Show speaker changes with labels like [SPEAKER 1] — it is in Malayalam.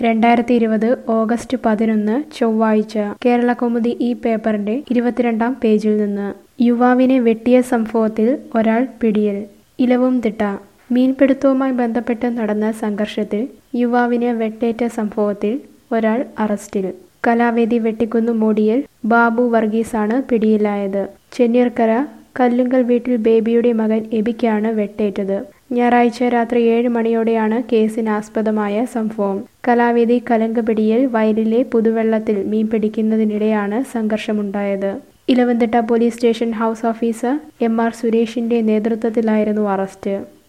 [SPEAKER 1] രണ്ടായിരത്തി ഇരുപത് ഓഗസ്റ്റ് പതിനൊന്ന് ചൊവ്വാഴ്ച കേരളകൗമുദി ഈ പേപ്പറിന്റെ ഇരുപത്തിരണ്ടാം പേജിൽ നിന്ന് യുവാവിനെ വെട്ടിയ സംഭവത്തിൽ ഒരാൾ പിടിയിൽ ഇലവും തിട്ട മീൻപിടുത്തവുമായി ബന്ധപ്പെട്ട് നടന്ന സംഘർഷത്തിൽ യുവാവിന് വെട്ടേറ്റ സംഭവത്തിൽ ഒരാൾ അറസ്റ്റിൽ കലാവേദി വെട്ടിക്കുന്ന് മൂടിയിൽ ബാബു വർഗീസാണ് പിടിയിലായത് ചെന്നീർക്കര കല്ലുങ്കൽ വീട്ടിൽ ബേബിയുടെ മകൻ എബിക്കാണ് വെട്ടേറ്റത് ഞായറാഴ്ച രാത്രി ഏഴ് മണിയോടെയാണ് കേസിനാസ്പദമായ സംഭവം കലാവേദി കലങ്കപിടിയിൽ വയലിലെ പുതുവെള്ളത്തിൽ മീൻ പിടിക്കുന്നതിനിടെയാണ് സംഘർഷമുണ്ടായത് Elavumthitta police station house officer M R സുരേഷിന്റെ നേതൃത്വത്തിലായിരുന്നു അറസ്റ്റ്